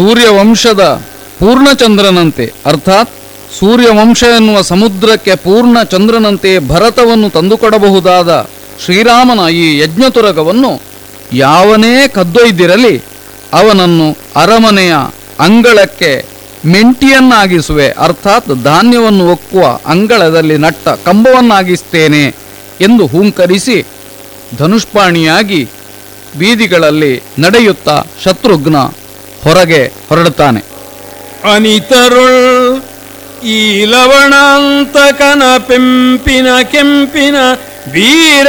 ಸೂರ್ಯವಂಶದ ಪೂರ್ಣಚಂದ್ರನಂತೆ ಅರ್ಥಾತ್ ಸೂರ್ಯವಂಶ ಎನ್ನುವ ಸಮುದ್ರಕ್ಕೆ ಪೂರ್ಣ ಚಂದ್ರನಂತೆ ಭರತವನ್ನು ತಂದುಕೊಡಬಹುದಾದ ಶ್ರೀರಾಮನ ಈ ಯಜ್ಞತುರಗವನ್ನು ಯಾವನೇ ಕದ್ದೊಯ್ದಿರಲಿ ಅವನನ್ನು ಅರಮನೆಯ ಅಂಗಳಕ್ಕೆ ಮೆಂಟಿಯನ್ನಾಗಿಸುವೆ ಅರ್ಥಾತ್ ಧಾನ್ಯವನ್ನು ಒಕ್ಕುವ ಅಂಗಳದಲ್ಲಿ ನಟ್ಟ ಕಂಬವನ್ನಾಗಿಸ್ತೇನೆ ಎಂದು ಹೂಂಕರಿಸಿ ಧನುಷ್ಪಾಣಿಯಾಗಿ ಬೀದಿಗಳಲ್ಲಿ ನಡೆಯುತ್ತಾ ಶತ್ರುಘ್ನ ಹೊರಗೆ ಹೊರಡುತ್ತಾನೆ ಅನಿತರುಳ್ ಈ ಲವಣಾಂತಕನ ಪೆಂಪಿನ ಕೆಂಪಿನ ವೀರ